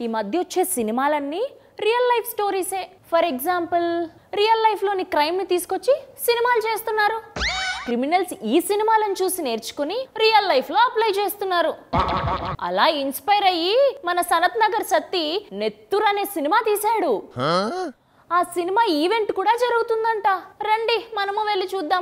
మధ్య వచ్చే సినిమాలన్నీ రియల్ లైఫ్ స్టోరీసే ఫర్ ఎగ్జాంపుల్ రియల్ లైఫ్లోని క్రైమ్ని తీసుకొచ్చి సినిమాలు చేస్తున్నారు క్రిమినల్స్ ఈ సినిమాలను చూసి నేర్చుకుని రియల్ లైఫ్లో అప్లై చేస్తున్నారు అలా ఇన్స్పైర్ అయ్యి మన సనత్ నగర్ సత్తి నెత్తురు అనే సినిమా తీశాడు ఆ సినిమా ఈవెంట్ కూడా జరుగుతుందంట రండి మనము వెళ్ళి చూద్దాం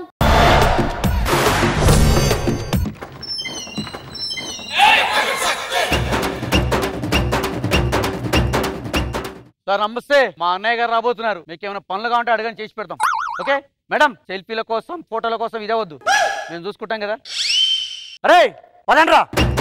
సార్ నమస్తే మా అన్నయ్య గారు రాబోతున్నారు మీకు ఏమైనా పనులు కావాలంటే అడగని చేసి పెడతాం ఓకే మేడం సెల్ఫీల కోసం ఫోటోల కోసం ఇదే వద్దు మేము చూసుకుంటాం కదా అరే పదండ్రా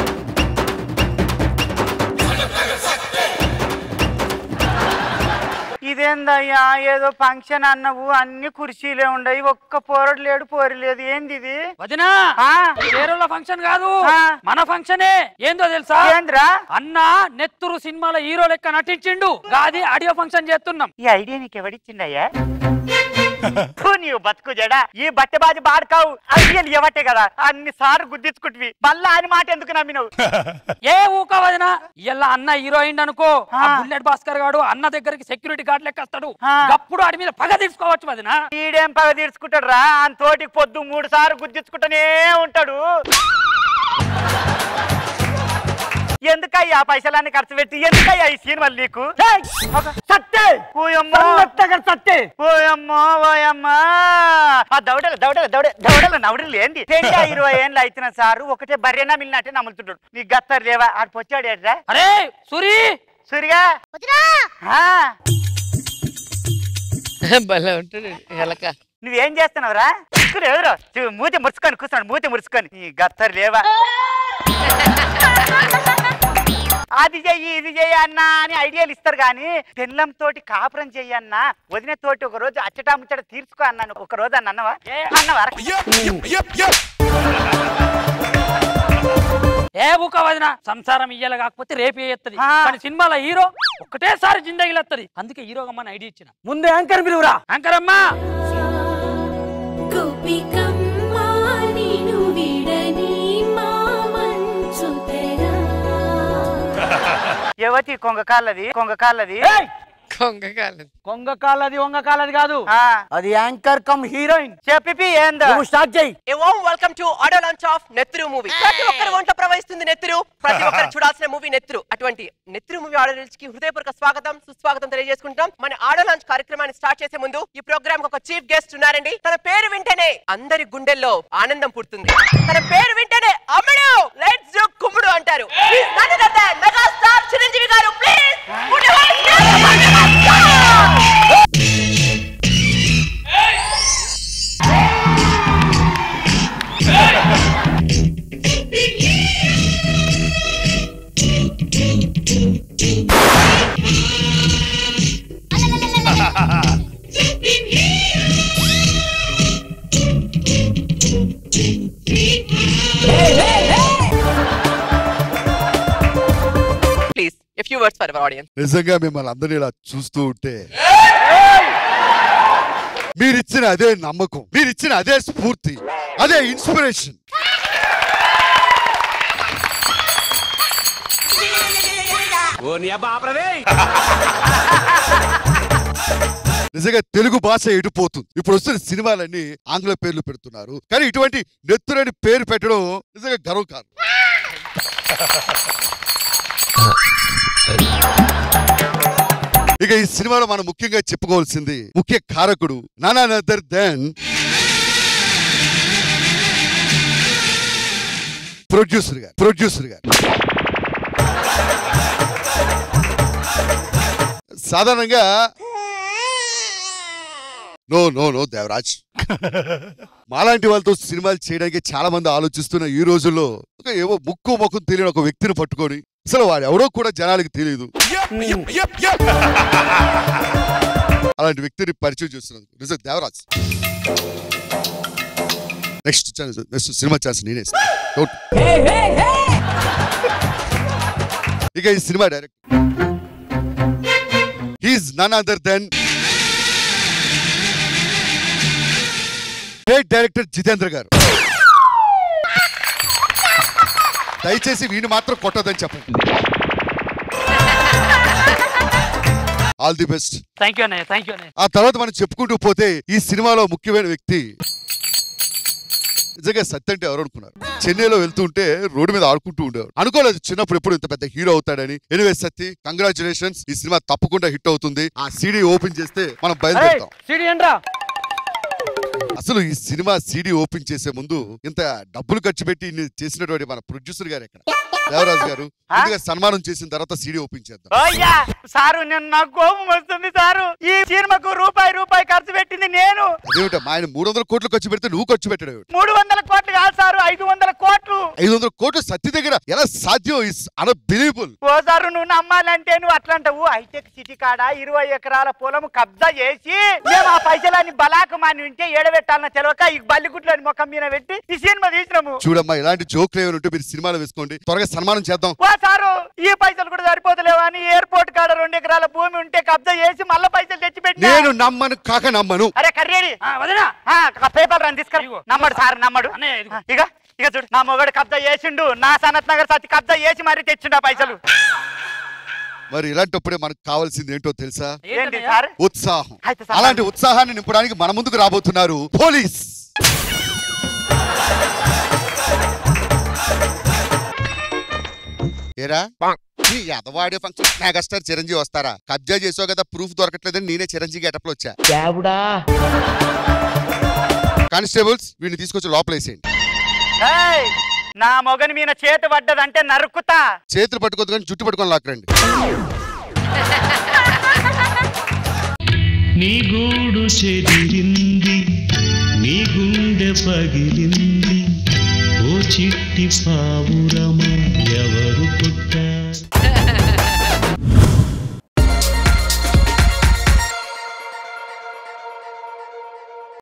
ఇదేందయ్యా ఏదో ఫంక్షన్ అన్నవు అన్ని కుర్చీలే ఉండయి ఒక్క పోరడు లేడు పోరి లేదు ఏంది ఇది వదినా ఆ? వేరేళ్ళ ఫంక్షన్ కాదు ఆ. మన ఫంక్షనే ఏందో తెలుసా ఏంద్రా అన్న నెత్తురు సినిమాలో హీరో లెక్క నటించిండు గాది ఆడియో ఫంక్షన్ చేస్తున్నాం ఈ ఐడియా నీకు ఎవడిచ్చిండయ్యా ఫు, నీవు బతుకు జడా ఈ బట్టెబాజి బాడుకావు ఐడియాలు ఇవ్వటే కదా అన్ని సార్లు గుద్దించుకుంటువి మళ్ళా అని మాట ఎందుకు నమ్మినవు ఏ ఊక వదినా ఇలా అన్న హీరోయిన్ అనుకో ఆ ఆ. బుల్లెట్ భాస్కర్ గాడు అన్న దగ్గరికి సెక్యూరిటీ గార్డ్ లెక్క వస్తాడు ఆ. అప్పుడు ఆడి మీద పగ తీసుకోవచ్చు వదినా ఈడేం పగ తీర్చుకుంటాడు రా అని తోటికి పొద్దు మూడు సార్లు గుద్దించుకుంటూనే ఉంటాడు ఎందుకయ్యా పైసలన్నీ ఖర్చు పెట్టి ఎందుకయ్యా ఈ సినిమాలు నీకు సత్తే ఓయమ్మో సత్తే ఓయమ్మో ఓయమ్మా ఆ దౌడలు దౌడలు దౌడ దౌడలు నవడలు ఏంది రెండా ఇరవై ఏళ్ళు అయితున్నా సారు ఒకటే బర్రెనా మిల్లినట్టే నమ్ముతుంటాడు నీకు గత్తరు లేవా ఆడు పొచ్చాడు ఏడ్రా అరే సూరి సూరిగా ఆ, భలే ఉంటాడు ఎలక నువ్వేం చేస్తున్నావురా కూర్చో, ఎదురు చూ, మూతి మురుచుకొని కూర్చోండి మూతి మురుచుకొని ఈ గత్తరు లేవా అది చెయ్యి ఇది చెయ్యి అన్నా అని ఐడియాలు ఇస్తారు కానీ పెళ్ళం తోటి కాపురం చెయ్యి అన్నా వదిన తోటి ఒక రోజు అచ్చటా ముచ్చట తీర్చుకో అన్నాను ఒక రోజు అని అన్నవా అన్నవా ఏ ఊక వదినా సంసారం ఇయ్యాల కాకపోతే రేపు ఎత్తది ఆ. కానీ సినిమాలో హీరో ఒకటేసారి జిందగిలు వస్తుంది అందుకే హీరోగా మన ఐడియా ఇచ్చిన ముందే యాంకర్ పిలువురా యాంకర్ అమ్మా గోపికమ్మా నిను విడని మా మంచు తెరా యువతి కొంగ కాళ్ళది కొంగ కాళ్ళది కొంగ కాలేదు కొంగ కాలది వంగ కాలది కాదు ఆ, అది యాంకర్ కమ్ హీరోయిన్ చెప్పి ఏందో నువ్వు స్టార్ట్ చేయి a warm welcome to audio launch of Netturu movie ప్రతి ఒక్కరి వంట ప్రవహిస్తుంది నెత్తురు ప్రతి ఒక్కరు చూడాల్సిన మూవీ నెత్తురు అటువంటి నెత్తురు మూవీ ఆడియో లాంచ్ కి హృదయపూర్వక స్వాగతం సుస్వాగతం తెలియజేసుకుంటాం మన ఆడియో లాంచ్ కార్యక్రమాన్ని స్టార్ట్ చేసే ముందు ఈ ప్రోగ్రామ్ ఒక చీఫ్ గెస్ట్ ఉన్నారండి తన పేరు వింటేనే అందరి గుండెల్లో ఆనందం పుడుతుంది తన పేరు వింటేనే అమ్ముడు లెట్స్ డూ కుమ్ముడు అంటారు He's none other than megastar Chiranjeevi garu please please a few words for our audience నిజంగా మిమ్మల్ని అందరినీ ఇలా చూస్తూ ఉంటే మీరిచ్చిన అదే నమ్మకం మీరిచ్చిన అదే స్ఫూర్తి అదే ఇన్స్పిరేషన్ నిజంగా తెలుగు భాష ఎడిపోతుంది ఇప్పుడు వస్తున్న సినిమాలన్నీ ఆంగ్ల పేర్లు పెడుతున్నారు కానీ ఇటువంటి నెత్తురని పేరు పెట్టడం నిజంగా గర్వకారణం ఇక ఈ సినిమాలో మనం ముఖ్యంగా చెప్పుకోవాల్సింది ముఖ్య కారకుడు none other than producer garu producer garu సాధారణంగా నో నో నో దేవరాజ్ మాలాంటి వాళ్ళతో సినిమాలు చేయడానికి చాలా మంది ఆలోచిస్తున్న ఈ రోజుల్లో ఒక ఏవో ముక్కు ముఖం తెలియని ఒక వ్యక్తిని పట్టుకొని అసలు వాడు ఎవడో కూడా జనాలకి తెలియదు అలాంటి వ్యక్తిని పరిచయం చేస్తున్నందుకు నిజం దేవరాజ్ నెక్స్ట్ ఛాన్స్ నెక్స్ట్ సినిమా ఛాన్స్ నేనే ఇస్తాను. Don't. ఇక ఈ సినిమా director he's none other than great director Jitendra garu దయచేసి వీని మాత్రం కొట్టదని చెప్పండి all the best thank you అన్నయ్య థ్యాంక్ యూ అన్నయ్య ఆ తర్వాత మనం చెప్పుకుంటూ పోతే ఈ సినిమాలో ముఖ్యమైన వ్యక్తి నిజంగా సత్య అంటే ఎవరు అనుకున్నారు చెన్నైలో వెళ్తుంటే రోడ్డు మీద ఆడుకుంటూ ఉండేవాడు అనుకోలేదు చిన్నప్పుడు ఎప్పుడు ఇంత పెద్ద హీరో అవుతాడని ఎనివే సత్తి కంగ్రాచులేషన్స్ ఈ సినిమా తప్పకుండా హిట్ అవుతుంది ఆ సీడీ ఓపెన్ చేస్తే మనం బయలుదేరుతాం సిడి ఏంట్రా అసలు ఈ సినిమా సీడీ ఓపెన్ చేసే ముందు ఇంత డబ్బులు ఖర్చు పెట్టి ఇన్ని చేసినటువంటి మన ప్రొడ్యూసర్ గారు ఎక్కడ దేవరాజు గారు ముందుగా సన్మానం చేసిన తర్వాత సీడీ ఓపెన్ చేద్దాం ఓయ్యా సారు నేను నాకు కోపం వస్తుంది సారు ఈ సినిమాకు రూపాయి రూపాయి ఖర్చు పెట్టింది నేను అదేమిటా మా ఆయన మూడు వందల కోట్లు ఖర్చు పెడితే నువ్వు ఖర్చు పెట్టాడు మూడు వందల కోట్లు కాదు సారు ఐదు వందల కోట్లు ఐదు వందల కోట్లు సత్య దగ్గర ఎలా సాధ్యం ఇస్ అన్బిలీవబుల్ ఓ సారు నువ్వు నమ్మాలంటే నువ్వు అట్లా అంటావు హైటెక్ సిటీ కాడ ఇరవై ఎకరాల పొలం కబ్జా చేసి మేము ఆ పైసలని బలాకు మాని ఉంటే ఏడబెట్టాలన్న తెలియక ఈ బల్లిగుట్లని ముఖం మీద పెట్టి ఈ సినిమా తీసినాము చూడమ్మా ఇలాంటి జోక్లు ఏమైనా ఉంటే మీరు సినిమాలో వేసుకోండి త్వరగా సన్మానం చేద్దాం ఓ సారు ఈ పైసలు కూడా సరిపోతలేవా అని ఎయిర్పోర్ట్ కాడ రెండు ఎకరాల భూమి ఉంటే కబ్జా చేసి మళ్ళీ పైసలు తెచ్చి పెట్టినా. నేను నమ్మను కాక నమ్మను అరే కర్రేడి ఆ, వదినా ఆ, ఆ పేపర్ రాని తీసుకురా ఇదిగో. నమ్మడు సార్ నమ్మడు అన్నయ్య, ఇదిగో. ఆ, ఇక ఇక చూడు నా మొగడు కబ్జా చేసిండు నా సనత్ నగర్ సత్తి కబ్జా చేసి మరీ తెచ్చిండు ఆ పైసలు మరి ఇలాంటప్పుడే మనకు కావాల్సింది ఏంటో తెలుసా ఏంటి ఏంటన్నయ్య? సార్ ఉత్సాహం అయితే సార్ అలాంటి ఉత్సాహాన్ని నింపడానికి మన ముందుకు రాబోతున్నారు పోలీస్ ఏరా ఈ ఎదవాడే ఫంక్షన్ మెగాస్టార్ చిరంజీవి వస్తారా కబ్జా చేసావు కదా ప్రూఫ్ దొరకట్లేదని నేనే చిరంజీవి గెటప్లో వచ్చా కానిస్టేబుల్స్ వీడిని తీసుకొచ్చి లోపలేసేయండి ఏయ్, నా మొగని మీద చేతి పడ్డదంటే నరుక్కుతా చేతులు పట్టుకోవద్దు కానీ జుట్టు పట్టుకొని లాక్కరండి నీ గూడు చెదిరింది నీ గుండె పగిలింది ఓ చిట్టి పావురం